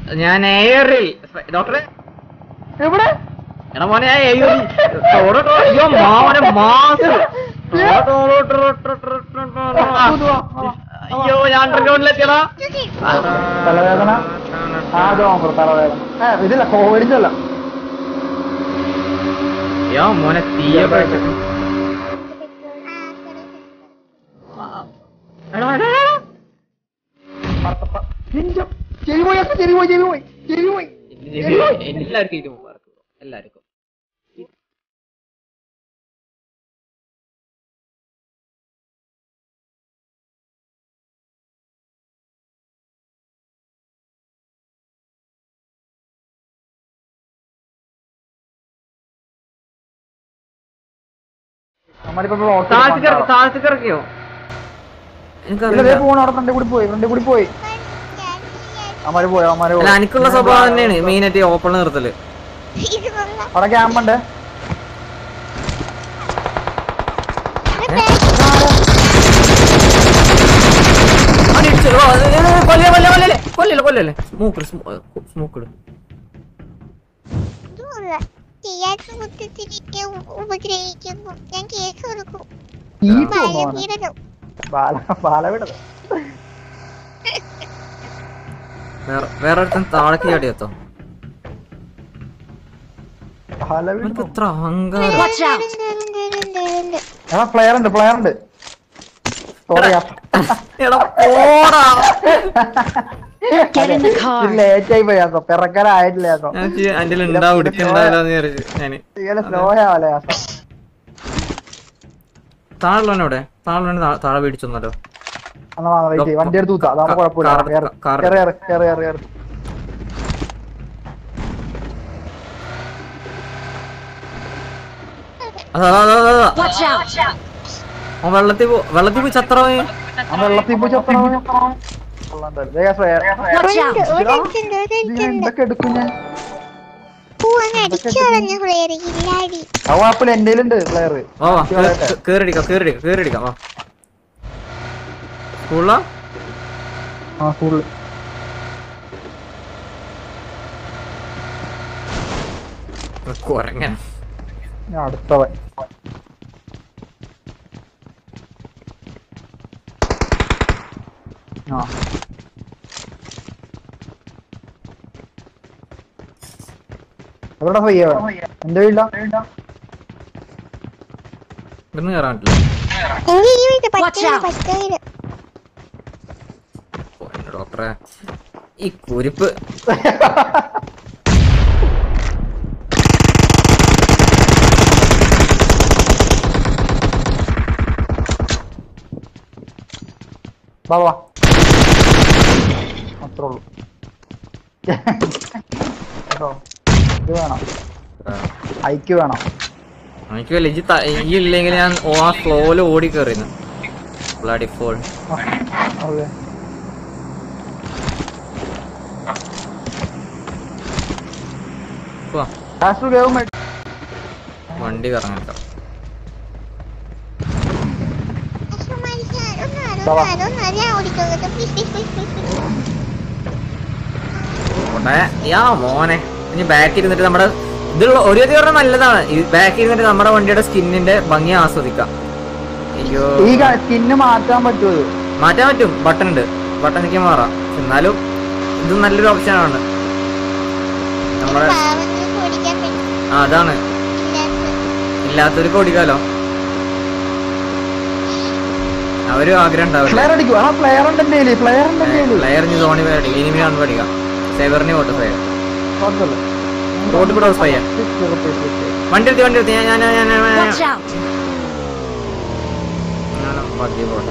ഞാൻ എയറിൽ ഡോക്ടറെ എവിടെ എടാ മോനെ ഞാൻ എയറിൽ ടോടോ ടോ- അയ്യോ മാവനെ മാസ് ടോടോ ടോടോ ടോ ടോ ടോ ടോ ടോ. അയ്യോ ഞാൻ അണ്ടർഗ്രൗണ്ടിലെത്തിയടാ തലവേദന ആ അത് ഓഫർ തലവേദന ഏ ഇതില്ല കോവിഡിന്റെ അല്ല അയ്യോ മോനെ തീയൊക്കെ വെച്ചിട്ട് എടാ എടാ എടാ. ചെവി പോയി അച്ഛാ, ചെവി പോയി ചെവി പോയി ചെവി പോയി എല്ലാവർക്കും ഇത് മുമ്പാർക്കും എല്ലാവർക്കും നമ്മളിപ്പോ താഴ്ത്തി താഴ്ത്തി കിറക്കിയോ ഇല്ല ദേ എനിക്കറിയില്ല പോണ അവിടെ ഫ്രണ്ടിൽ കൂടി പോയി ഫ്രണ്ടിൽ കൂടി പോയി അമ്മാര് പോയി അമ്മാര് അല്ല പോയി എനിക്കുള്ള സ്വഭാവം തന്നെയാണ് മെയിൻ ആയിട്ട് ഓപ്പൺ നിർത്തല് ഇത് കൊള്ളാം അവിടെ ക്യാമ്പ് ഉണ്ട് അവനെ ഇടിച്ചു. ഓ, ഏ, ഏ, കൊല്ലല്ലേ, കൊല്ലല്ലേ, കൊല്ലല്ലേ, കൊല്ലല്ലേ, കൊല്ലല്ലേ. സ്മോക്ക് ഇട്, സ്മോ- ഏ, സ്മോക്ക് ഇട്. ഇത് കൊള്ളാം ചെയ്യാത്ത കുറ്റത്തിലേക്ക് ഉപദ്രവിക്കുന്നു ഞാൻ കേസ് കൊടുക്കും ഈ ബാലപീഡനം ബാല ബാലവിടത് വേറെ വേറെ ഒരുത്തൻ താഴേക്ക് ചാടി എത്തോ ബാലവിട അവനക്ക് എത്ര അഹങ്കാരം ഉണ്ട്, ഉണ്ട്, ഉണ്ട്, ഉണ്ട്, ഉണ്ട്. എടാ പ്ലെയർ ഉണ്ട് പ്ലെയർ ഉണ്ട് സോറി എടാ പോടാ Get in the car. Late ആയി പോയി ആസോ പിറക്കലായിട്ടില്ല ആസോ ഞാൻ എന്റെ ഉണ്ടാവും എടുക്കണ്ടായാലോ എന്ന് വിചാരിച്ചു ഞാന് ഇങ്ങനെ സ്ലോ ആവല്ലേ ആസോ താഴെയുള്ളവനെ എവിടെ താഴെയുള്ളവനെ താ- താഴെ പിടിച്ചൊന്നല്ലോ എന്നാ വാ, wait ചെയ്യ്. വണ്ടി എടുത്ത് തൂത്താ അതാവുമ്പോ കാർ- കുഴപ്പമില്ല കാർ- കേറ് കാർ- കേറ് കേറ് കേറ് കേറ് കേറ് അതാ അതാ, അതാ, അതാ. Watch out! അവൻ വെള്ളത്തിൽ പോ- വെള്ളത്തിൽ പോയി ചത്രോ ആ വെള്ളത്തിൽ പോയി ചത്തണം കൊള്ളാം എന്തായാലും. ദേ ആസോ, ഏ- Watch out! ഒരു ഒരെണ്ണത്തിണ്ട്, ഇത് ഒരെണ്ണത്തിണ്ട്. എന്തൊക്കെ എടുക്കും ഞാൻ പൂവങ്ങ് അടിച്ചു കളഞ്ഞ പ്ലെയർ ഇല്ലാടി ആ കുഴപ്പമില്ല എന്റെ ഉണ്ട് പ്ലെയർ വാ വാ കേ- കേറിടിക്കാം കേറിടിക്കാം കേറിടിക്കാം വാ സ്കൂളിലാ ആ സ്കൂളിൽ കുരങ്ങൻ അടുത്തവൻ ആ എവിടെ ഫ്രീ എന്റെ വീട്ടില ഇവിടുന്ന് കയറാൻ പറ്റില്ല എനിക്ക് ഈ വീട് Watch പറ്റില്ല out. പറ്റ വീട് ഓ, എന്റെ ഡോക്ടറെ ഈ കുരിപ്പ് വാ വാ അത്രേ ഉള്ളൂ കേട്ടോ ഇത് വേണം ഐക്യ വേണം എനിക്ക് വല്ല ഇജ്ജ് ത- ഈ ഇല്ലെങ്കിൽ ഞാൻ ഓ ആ ഫ്ലോയില് ഓടി കയറിയുന്നു ബ്ലഡി ഫോൾ അതെ കാശ് ഗവൺമെന്റ് വണ്ടി കറങ്ങാൻ പക്ഷെ മനുഷ്യൻ ഒന്ന് വാ, വാ. അതൊന്ന് അതൊന്ന് ഞാൻ ഓടിക്കോട്ടെ പ്ലീസ് പ്ലീസ് പ്ലീസ് പ്ലീസ് പോട്ടെ യാ മോനെ ഇനി ബാക്ക് ഇരുന്നിട്ട് നമ്മുടെ ഇതുള്ള ഒരു ഗതി പറഞ്ഞാൽ നല്ലതാണ് ഈ ബാക്ക് ഇരുന്നിട്ട് നമ്മുടെ വണ്ടിയുടെ സ്കിന്നിന്റെ ഭംഗി ആസ്വദിക്കാം അയ്യോ ഈ സ്കിന്ന് മാറ്റാൻ പറ്റുമോ ഇത്? മാറ്റാൻ പറ്റും ബട്ടൺ ഉണ്ട് ബട്ടൺ എനിക്ക് മാറാം എന്നാലും ഇത് നല്ലൊരു ഓപ്ഷനാണ് നമ്മുടെ പാവങ്ങൾക്ക് ഓടിക്കാൻ പറ്റില്ല ആ അതാണ് ഇല്ലാത്തവർക്ക് ഓടിക്കാലോ അവര് ആഗ്രഹം ഉണ്ടാവില്ല പ്ലെയർ അടിക്കും ആ പ്ലെയർ ഉണ്ട് എന്റെ കയ്യില് പ്ലെയർ ഉണ്ട് എന്റെ കയ്യില് പ്ലെയറിന് ധോണി പേടിക്കാം ഇനിമി ആണ് പേടിക്കാം സേവറിനെ ഓട്ട് ഫയർ കുഴപ്പമില്ല. റോഡ് കൂടെ ഫയർ വണ്ടി എടുത്ത് വണ്ടി എടുത്ത് ഞാൻ ഞാൻ ഞാൻ ഞാൻ- Watch ഞാൻ out! ഞാൻ പതിയെ പോട്ടെ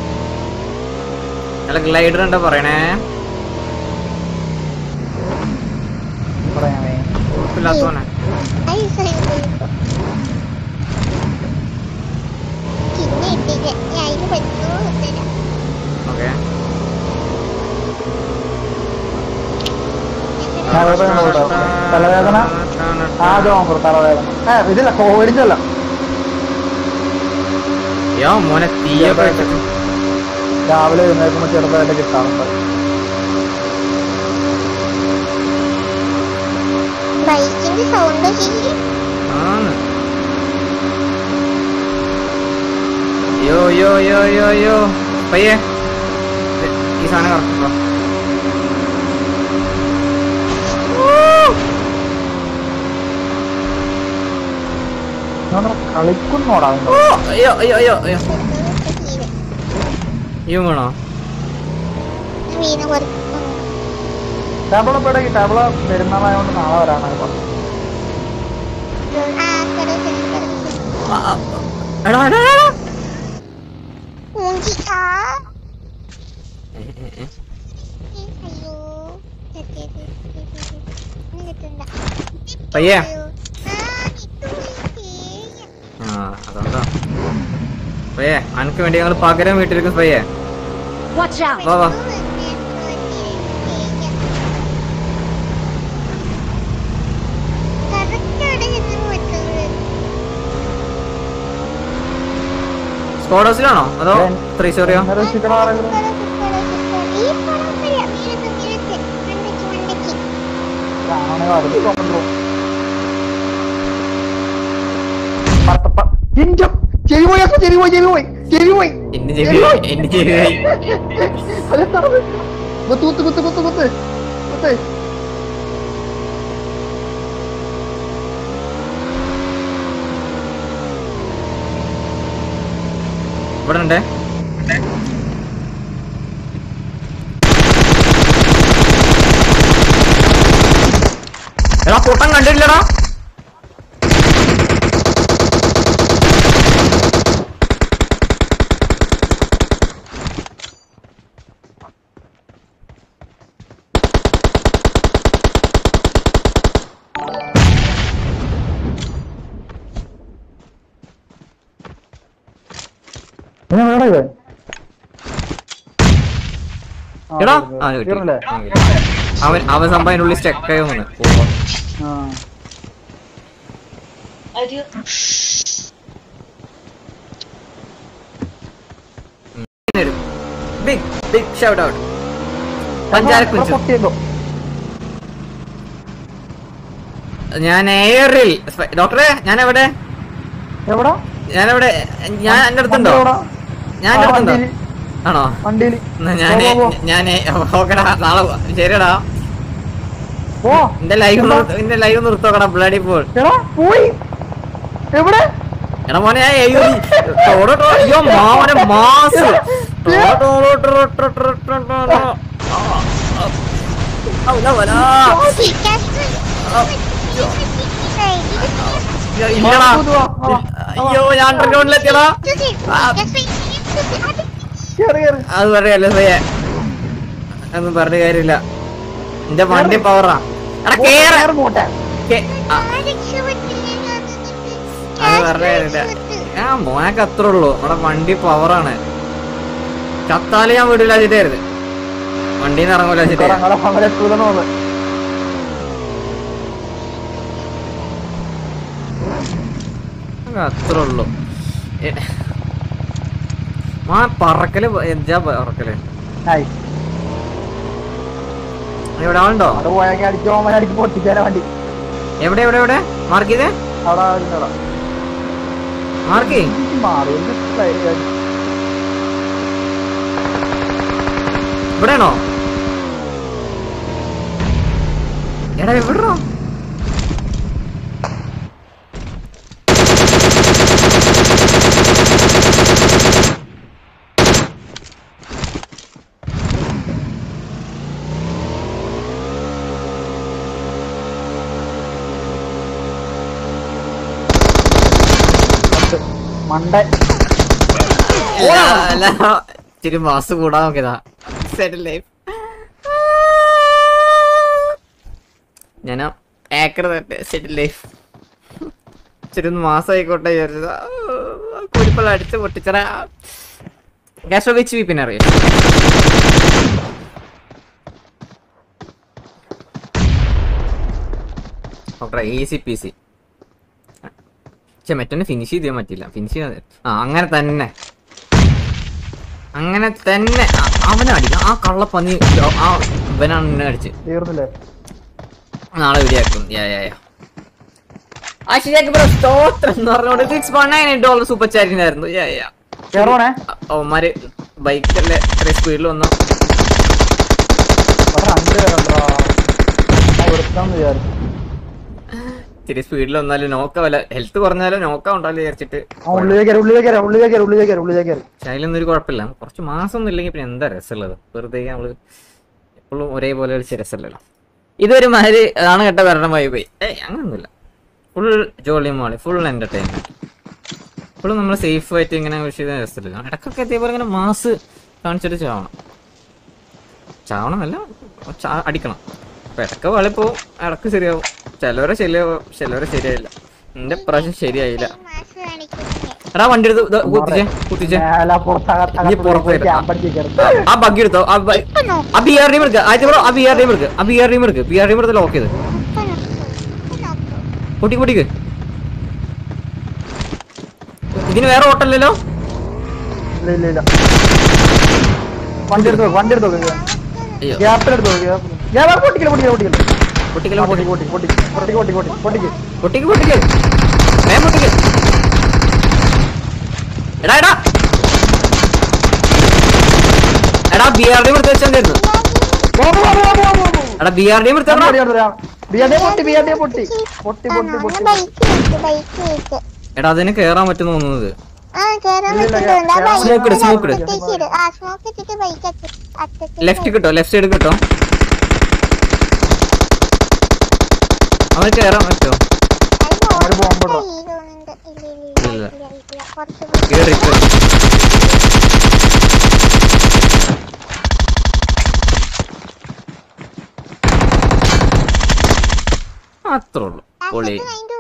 നല്ല ഗ്ലൈഡർ ഉണ്ടോ പറയണേ പറയാമേ ഉറപ്പില്ലാത്തവനെ പിന്നെ ഇട്ടില്ല ഞാൻ അതിന് പറ്റുമോ തരാം ഓക്കെ തലവേദന ഉണ്ടോ? തലവേദന ആ അത് ഓഫർ തലവേദന ഏ ഇതില്ല കോവിഡിന്റെ അല്ല യോ മോനെ തീയൊക്കെ വെച്ചിട്ട് രാവിലെ എഴുന്നേൽക്കുമ്പോ ചെറുതായിട്ട് കിട്ടാറുണ്ട് ബൈക്കിന്റെ സൗണ്ട് ശരി ആണ് യോ യോ യോ യോ യോ പയ്യെ ഇത് ഈ സാധനം കറക്റ്റോ ഞാൻ കളിക്കുന്നോടാ ഓ അയ്യോ അയ്യോ അയ്യോ അയ്യോ അയ്യോ വേണോ വീണ കൊടുക്കും ടേബിള് പേടേക്ക് ടേബിള് പെരുന്നാളായതുകൊണ്ട് നാളെ വരാനാണ് പറഞ്ഞു ആ കട കട ആ, ആ, എടാ എടാ എടാ ഊഞ്ചി ആ ഏ, ഏ, ഏ. അയ്യോ തെറ്റിയത് ഇനി കിട്ടണ്ട പയ്യെ അയ്യോ ആ കിട്ടൂലേ ആ അതുകൊണ്ടാ പയ്യെ അനക്ക് വേണ്ടി ഞങ്ങൾ പകരം വീട്ടിലേക്ക് പയ്യെ Watch out! വാ വാ സ്ക്വാഡ് ഹൗസിലാണോ അതോ ത്രീശോറിയോ നിരസിക്കണ ആരെങ്കിലും കാണാണെങ്കിൽ അടുത്ത് കൊണ്ടുപോ ചെവി പോയി അപ്പൊ ചെവി പോയി ചെവി പോയി ചെവി പോയി എന്നെ ചെവി എന്നെ ചെവി അതെന്താണ് കുത്ത് കുത്ത് കുത്ത് കുത്ത് കുത്ത് കുത്ത് ഇവിടെ ഉണ്ട് എടാ കൂട്ടം കണ്ടില്ലടാ പിന്നെ വേണം ഇവൻ ആ, എടാ ഇത് ആ കിട്ടി. തീർന്നില്ലേ? ആ, കിട്ടി. അവൻ അവൻ സംഭവം അതിനുള്ളിൽ സ്റ്റെക്കായി വന്നു ആ big big shout out panchayat ഇവിടെ പൊട്ടിയല്ലോ ഞാൻ എയറിൽ ഡോക്ടറെ ഞാൻ എവിടെ എവിടാ ഞാൻ എവിടെ ഞാൻ എന്റെ അടുത്തുണ്ടോ വണ്ടി എവിടാ? ഞാൻ എന്റെ ആ, അടുത്തുണ്ടോ വണ്ടിയില്. ആണോ വണ്ടിയില് എന്നാ ഞാൻ പോ, പോ, പോ. ഞാൻ ഓക്കെടാ നാളെ പോ. ശരിയെടാ പോ എന്റെ ലൈവ് എന്റെ ലൈവ് നിർത്തോക്കടാ ബ്ലഡി പോൾ എടാ പോയി എവിടെ എടാ മോനെ ഞാൻ എഴുതി ടോടോ ടോ- അയ്യോ മാവനെ മാസ് ടോടോ ടോടോ ടോടോ ടോടോ ടോടോ ടോടോ. ആ, ആ. ഔ, ലാ, വലാ. അയ്യോ, ഇല്ലടാ അയ്യോ ഞാൻ അണ്ടർഗ്രൗണ്ടിലെത്തിയടാ കേറി കേറി അത് പറയല്ലേ സയ്യ ഒന്നും പറഞ്ഞ കാര്യമില്ല എന്റെ വണ്ടി പവറാ എടാ കേറ കേറി പോട്ടെ കേ- ആ, അത് പറഞ്ഞ കാര്യമില്ല ആ മോനൊക്കെ അത്രേ ഉള്ളൂ നമ്മുടെ വണ്ടി പവറാണ് ചത്താല് ഞാൻ വീടില്ല വെച്ചിട്ടായിരുന്നു വണ്ടിന്ന് ഇറങ്ങൂല വെച്ചിട്ട് ഞങ്ങളെ അങ്ങനെ എത്തൂലെന്ന് തോന്നുന്നു അത്രേ ഉള്ളൂ എ- മാ പറക്കല് പ- എന്താ പറക്കല് ആയി എവിടെ ആളുണ്ടോ അത് പോയാൽ അടിച്ച് പോകാൻ അടിച്ച് പൊട്ടിച്ചാലാ വണ്ടി എവിടെ എവിടെ എവിടെ മാർക്ക് ചെയ്തേ അവിടെ ഇരുന്നോടാ. മാർക്ക് ചെയ് എനിക്ക് മാറി എനിക്ക് മനസ്സിലായി. ഇവിടെയാണോ എടാ എവിടെയോ മണ്ട അല്ല, അല്ല, ഇച്ചിരി മാസ് കൂടാൻ നോക്കിയതാ സെറ്റിൽ ലൈഫ് ഞാൻ ഏക്കർ തട്ടെ സെറ്റിൽ ലൈഫ് ഇച്ചിരി ഒന്ന് മാസമായിക്കോട്ടെ വിചാരിച്ചതാ കുരിപ്പള്ള അടിച്ച് പൊട്ടിച്ചറ ഗ്യാസ് വെച്ച് വി പിന്നെ അറിയാം ഡോക്ടറെ എ സി പി സി പക്ഷെ മറ്റൊന്ന് ഫിനിഷ് ചെയ്യാൻ പറ്റില്ല ഫിനിഷ് ചെയ്യാതെ ആ അങ്ങനെ തന്നെ അങ്ങനെ തന്നെ അ- അവനെ അടിക്കാം ആ കള്ളപ്പന്നി ആ ഇവനാണ് എന്നെ അടിച്ച് തീർന്നില്ലേ നാളെ വീഡിയോ ആക്കും യാ യാ യാ ആശിയാക്ക് ബ്രോ സ്തോത്രം എന്ന് പറഞ്ഞോണ്ട് six one nine dollar super ചാറ്റിനായിരുന്നു യാ യാ കേറണേ അവന്മാര് ബൈക്കല്ലേ ഇത്രയും സ്പീഡിൽ വന്നു അഞ്ച് പേരുണ്ടോ കൊടുക്കാന്ന് വിചാരിച്ചു ഇത്തിരി സ്പീഡിൽ വന്നാലും നോക്കാവല്ല ഹെൽത്ത് കുറഞ്ഞാലും നോക്കാ ഉണ്ടാവില്ല വിചാരിച്ചിട്ട് ആ ഉള്ളിലേക്ക് കയറി ഉള്ളിലേക്ക് കയറി ഉള്ളിലേക്ക് കയറി ഉള്ളിലേക്ക് കയറി ഉള്ളിലേക്ക് കയറി പക്ഷെ അതിലൊന്നും ഒരു കുഴപ്പമില്ല കുറച്ച് മാസം ഒന്നും ഇല്ലെങ്കിൽ പിന്നെ എന്താ രസമുള്ളത് വെറുതെ നമ്മള് എപ്പോഴും ഒരേപോലെ കളിച്ച രസമല്ലല്ലോ ഇതൊരു മാതിരി ആണ് കേട്ട വരണം പോയി പോയി ഏയ് അങ്ങനൊന്നുമില്ല ഫുൾ ജോളി മോളി ഫുൾ എന്റർടൈൻമെന്റ് ഇപ്പോഴും നമ്മൾ സേഫ് ആയിട്ട് ഇങ്ങനെ വിഷയം രസമില്ല ഇടക്കൊക്കെ എത്തിയപ്പോൾ ഇങ്ങനെ മാസ് കാണിച്ചിട്ട് ചാവണം ചാവണമല്ല ചാ- അടിക്കണം അപ്പൊ ഇടക്ക് വളിപ്പോവും ഇടക്ക് ശരിയാവും ചിലവരെ ശരിയാവും ചിലവരെ ശരിയായില്ല എന്റെ പ്രാവശ്യം ശരിയായില്ല മാസ് കാണിക്കുന്നത് എടാ വണ്ടി എടുത്ത് ദാ കുത്തിച്ചേ കുത്തിച്ചേ മേലെ പുറത്തകത്ത് ഇനി പുറത്ത് അകത്ത് വരാം. ക്യാമ്പടിച്ച് കയറി ആ ബഗ് എടുത്തോ ആ ബ- ഇപ്പൊ നോക്ക് ആ ബി ആർ ഡി എടുക്കുക ആദ്യം ബ്രോ ആ ബി ആർ ഡി എടുക്കുക ആ ബി ആർ ഡി എടുക്കുക ബി ആർ ഡി എടുത്ത് ലോക്ക് ചെയ്ത് ഇപ്പൊ നോക്ക് ഇപ്പൊ നോക്ക് പൊട്ടി പൊട്ടിക്ക് ഇതിന് വേറെ ഓട്ടല്ലല്ലോ ഇല്ല ഇല്ല ഇല്ല വണ്ടി എടുത്ത് നോക്ക് വണ്ടി എടുത്ത് നോക്ക് അയ്യോ ഗ്യാപ്പിലെടുത്ത് നോക്ക് ഗ്യാപ്പ് പൊട്ടിക്കല് പൊട്ടിക്കല് പൊട്ടിക്കല് പൊട്ടിക്കലോ പൊട്ടി പൊട്ടി പൊട്ടി പൊട്ടി പൊട്ടി പൊട്ടി പൊട്ടിക്ക് പൊട്ടിക്ക് പൊട്ടിക്ക് വേഗം പൊട്ടിക്ക് എടാ എടാ എടാ ബി ആർ ഡി എടുത്ത് വെച്ചായിരുന്നു പോ, പോ, പോ, പോ, പോ, പോ. എടാ ബി ആർ ഡി എടുത്തോ വണ്ടി എടുത്ത് വരാം. ബിയർഡേ പൊട്ടി ബിയർഡേ പൊട്ടി പൊട്ടി പൊട്ടി പൊട്ടി ബൈക്ക് വെച്ച് ബൈക്ക് വെച്ച് എടാ അതിന് കേറാൻ പറ്റും തോന്നുന്നത് ആ കേറാൻ ഇല്ല, പറ്റുന്നുണ്ട് ആ കേറാൻ ബൈക്ക് Smoke ഇട്, smoke ഇട്. അറ്റത്തേക്ക് ഇട്. ആ സ്മോക്ക് ഇട്ടിട്ട് ബൈക്ക് അറ്റത്തേക്ക് ലെഫ്റ്റ് കിട്ടോ ലെഫ്റ്റ് സൈഡ് കിട്ടോ അവന് കേറാൻ പറ്റുമോ ഒരു bomb ഇടണം. ഇല്ല. കുറച്ച് കേറി കേറി. അത്രേ ഉള്ളൂ പൊളി അതിന്റെ